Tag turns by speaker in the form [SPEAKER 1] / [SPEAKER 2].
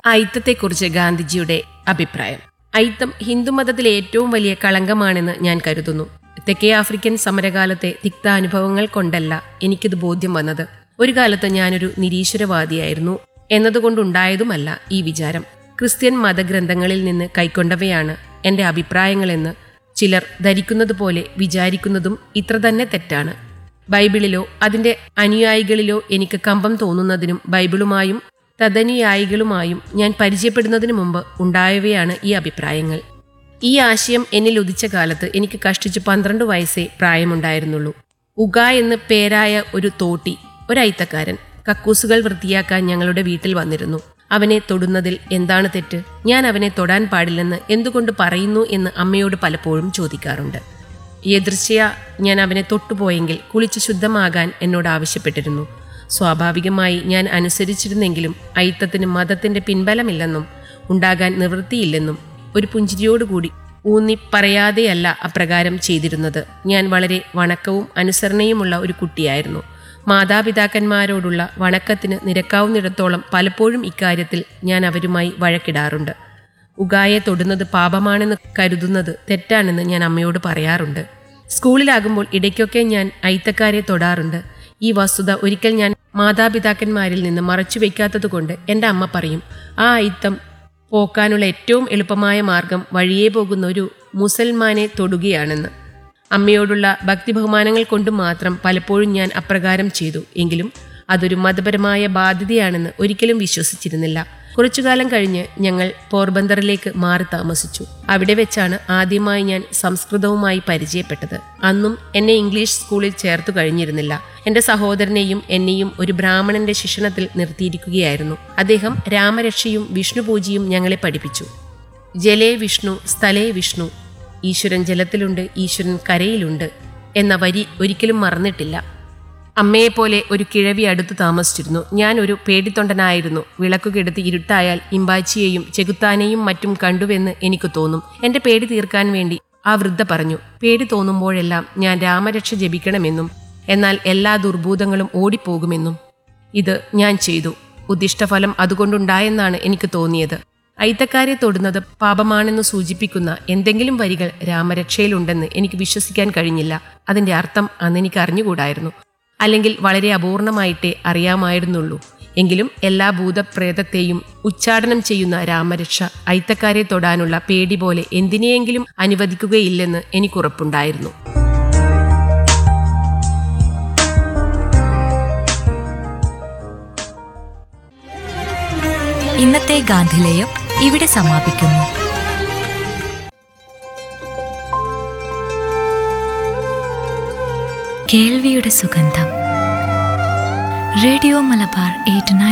[SPEAKER 1] അയിത്തത്തെക്കുറിച്ച് ഗാന്ധിജിയുടെ അഭിപ്രായം അയിത്തം ഹിന്ദുമതത്തിലെ ഏറ്റവും വലിയ കളങ്കമാണെന്ന് ഞാൻ കരുതുന്നു തെക്കേ ആഫ്രിക്കൻ സമരകാലത്തെ തിക്താനുഭവങ്ങൾ കൊണ്ടല്ല എനിക്കിത് ബോധ്യം വന്നത് ഒരു കാലത്ത് ഞാനൊരു നിരീശ്വരവാദിയായിരുന്നു എന്നതുകൊണ്ടുണ്ടായതുമല്ല ഈ വിചാരം ക്രിസ്ത്യൻ മതഗ്രന്ഥങ്ങളിൽ നിന്ന് കൈക്കൊണ്ടവയാണ് എന്റെ അഭിപ്രായങ്ങളെന്ന് ചിലർ ധരിക്കുന്നത് പോലെ വിചാരിക്കുന്നതും ഇത്ര തന്നെ തെറ്റാണ് ബൈബിളിലോ അതിന്റെ അനുയായികളിലോ എനിക്ക് കമ്പം തോന്നുന്നതിനും ബൈബിളുമായും തദനുയായികളുമായും ഞാൻ പരിചയപ്പെടുന്നതിനു മുമ്പ് ഉണ്ടായവയാണ് ഈ അഭിപ്രായങ്ങൾ ഈ ആശയം എന്നിൽ ഉദിച്ച കാലത്ത് എനിക്ക് കഷ്ടിച്ച് പന്ത്രണ്ട് വയസ്സേ പ്രായമുണ്ടായിരുന്നുള്ളൂ ഉഗ എന്ന് പേരായ ഒരു തോട്ടി ഒരൈത്തക്കാരൻ കക്കൂസുകൾ വൃത്തിയാക്കാൻ ഞങ്ങളുടെ വീട്ടിൽ വന്നിരുന്നു അവനെ തൊടുന്നതിൽ എന്താണ് തെറ്റ് ഞാൻ അവനെ തൊടാൻ പാടില്ലെന്ന് എന്തുകൊണ്ട് പറയുന്നു എന്ന് അമ്മയോട് പലപ്പോഴും ചോദിക്കാറുണ്ട് യദൃശ്യ ഞാൻ അവനെ തൊട്ടുപോയെങ്കിൽ കുളിച്ച് ശുദ്ധമാകാൻ എന്നോട് ആവശ്യപ്പെട്ടിരുന്നു സ്വാഭാവികമായി ഞാൻ അനുസരിച്ചിരുന്നെങ്കിലും അയിത്തത്തിന് മതത്തിന്റെ പിൻബലമില്ലെന്നും ഉണ്ടാകാൻ നിവൃത്തിയില്ലെന്നും ഒരു പുഞ്ചിരിയോടുകൂടി ഊന്നി പറയാതെയല്ല അപ്രകാരം ചെയ്തിരുന്നത് ഞാൻ വളരെ വണക്കവും അനുസരണയുമുള്ള ഒരു കുട്ടിയായിരുന്നു മാതാപിതാക്കന്മാരോടുള്ള വണക്കത്തിന് നിരക്കാവുന്നിടത്തോളം പലപ്പോഴും ഇക്കാര്യത്തിൽ ഞാൻ അവരുമായി വഴക്കിടാറുണ്ട് ഉഗായെ തൊടുന്നത് പാപമാണെന്ന് കരുതുന്നത് തെറ്റാണെന്ന് ഞാൻ അമ്മയോട് പറയാറുണ്ട് സ്കൂളിലാകുമ്പോൾ ഇടയ്ക്കൊക്കെ ഞാൻ അയിത്തക്കാരെ തൊടാറുണ്ട് ഈ വസ്തുത ഒരിക്കൽ ഞാൻ മാതാപിതാക്കന്മാരിൽ നിന്ന് മറച്ചു വയ്ക്കാത്തതുകൊണ്ട് എൻ്റെ അമ്മ പറയും ആ അയിത്തം പോക്കാനുള്ള ഏറ്റവും എളുപ്പമായ മാർഗം വഴിയേ പോകുന്ന ഒരു മുസൽമാനെ തൊടുകയാണെന്ന് അമ്മയോടുള്ള ഭക്തി ബഹുമാനങ്ങൾ കൊണ്ട് മാത്രം പലപ്പോഴും ഞാൻ അപ്രകാരം ചെയ്തു എങ്കിലും അതൊരു മതപരമായ ബാധ്യതയാണെന്ന് ഒരിക്കലും വിശ്വസിച്ചിരുന്നില്ല കുറച്ചുകാലം കഴിഞ്ഞ് ഞങ്ങൾ പോർബന്തറിലേക്ക് മാറി താമസിച്ചു അവിടെ വെച്ചാണ് ആദ്യമായി ഞാൻ സംസ്കൃതവുമായി പരിചയപ്പെട്ടത് അന്നും എന്നെ ഇംഗ്ലീഷ് സ്കൂളിൽ ചേർത്തു കഴിഞ്ഞിരുന്നില്ല എന്റെ സഹോദരനെയും എന്നെയും ഒരു ബ്രാഹ്മണന്റെ ശിക്ഷണത്തിൽ നിർത്തിയിരിക്കുകയായിരുന്നു അദ്ദേഹം രാമരക്ഷയും വിഷ്ണുപൂജയും ഞങ്ങളെ പഠിപ്പിച്ചു ജലേ വിഷ്ണു സ്ഥലേ വിഷ്ണു ഈശ്വരൻ ജലത്തിലുണ്ട് ഈശ്വരൻ കരയിലുണ്ട് എന്ന വരി ഒരിക്കലും മറന്നിട്ടില്ല അമ്മയെപ്പോലെ ഒരു കിഴവി അടുത്ത് താമസിച്ചിരുന്നു ഞാൻ ഒരു പേടിത്തൊണ്ടനായിരുന്നു വിളക്കുകെടുത്ത് ഇരുട്ടായാൽ ഇമ്പാച്ചിയെയും ചെകുത്താനെയും മറ്റും കണ്ടുവെന്ന് എനിക്ക് തോന്നും എന്റെ പേടി തീർക്കാൻ വേണ്ടി ആ വൃദ്ധ പറഞ്ഞു പേടി തോന്നുമ്പോഴെല്ലാം ഞാൻ രാമരക്ഷ ജപിക്കണമെന്നും എന്നാൽ എല്ലാ ദുർഭൂതങ്ങളും ഓടിപ്പോകുമെന്നും ഇത് ഞാൻ ചെയ്തു ഉദ്ദിഷ്ടഫലം അതുകൊണ്ടുണ്ടായെന്നാണ് എനിക്ക് തോന്നിയത് ഐത്തക്കാരെ തൊടുന്നത് പാപമാണെന്ന് സൂചിപ്പിക്കുന്ന എന്തെങ്കിലും വരികൾ രാമരക്ഷയിലുണ്ടെന്ന് എനിക്ക് വിശ്വസിക്കാൻ കഴിഞ്ഞില്ല അതിന്റെ അർത്ഥം അന്ന് എനിക്ക് അറിഞ്ഞുകൂടായിരുന്നു അല്ലെങ്കിൽ വളരെ അപൂർണമായിട്ടേ അറിയാമായിരുന്നുള്ളൂ എങ്കിലും എല്ലാ ഭൂതപ്രേതത്തെയും ഉച്ചാടനം ചെയ്യുന്ന രാമരക്ഷ ഐത്തക്കാരെ തൊടാനുള്ള പേടി പോലെ എന്തിനെയെങ്കിലും അനുവദിക്കുകയില്ലെന്ന് എനിക്കുറപ്പുണ്ടായിരുന്നു
[SPEAKER 2] ഇന്നത്തെ ഗാന്ധിലേയം ഇവിടെ സമാപിക്കുന്നു കേൾവിയുടെ സുഗന്ധം റേഡിയോ മലബാർ എയ്റ്റ് നയൻ